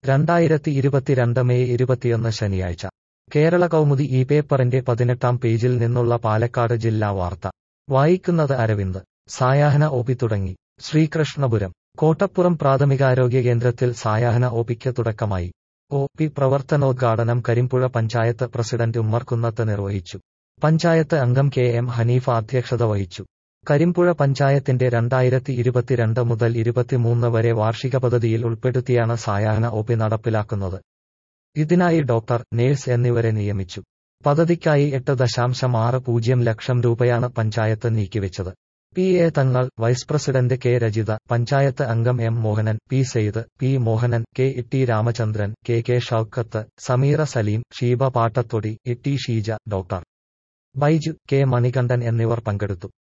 രണ്ടായിരത്തി ഇരുപത്തിരണ്ട് മെയ് ഇരുപത്തിയൊന്ന് ശനിയാഴ്ച കേരള കൗമുദി ഈ പേപ്പറിന്റെ പതിനെട്ടാം പേജിൽ നിന്നുള്ള പാലക്കാട് ജില്ലാ വാർത്ത വായിക്കുന്നത് അരവിന്ദ് സായാഹ്ന ഒപി തുടങ്ങി ശ്രീകൃഷ്ണപുരം കോട്ടപ്പുറം പ്രാഥമികാരോഗ്യ കേന്ദ്രത്തിൽ സായാഹ്ന ഒപിക്ക് തുടക്കമായി ഒ പി പ്രവർത്തനോദ്ഘാടനം കരിമ്പുഴ പഞ്ചായത്ത് പ്രസിഡന്റ് ഉമ്മർകുന്നത്ത് നിർവഹിച്ചു പഞ്ചായത്ത് അംഗം കെ എം ഹനീഫ അധ്യക്ഷത വഹിച്ചു കരിമ്പുഴ പഞ്ചായത്തിന്റെ രണ്ടായിരത്തി ഇരുപത്തിരണ്ട് മുതൽ ഇരുപത്തിമൂന്ന് വരെ വാർഷിക പദ്ധതിയിൽ ഉൾപ്പെടുത്തിയാണ് സായാഹ്ന ഒപി നടപ്പിലാക്കുന്നത് ഇതിനായി ഡോക്ടർ നേഴ്സ് എന്നിവരെ നിയമിച്ചു പദ്ധതിക്കായി എട്ട് ദശാംശം ആറ് പൂജ്യം ലക്ഷം രൂപയാണ് പഞ്ചായത്ത് നീക്കിവെച്ചത് P A Thangal vice president K Rajitha panchayat അംഗം M Mohanan P Sayed P Mohanan K Itty Ramachandran K K Shoukath Sameera Saleem Sheeba Pattathodi Itty Sheeja doctor Baiju K Manikandan എന്നിവർ പങ്കെടുത്തു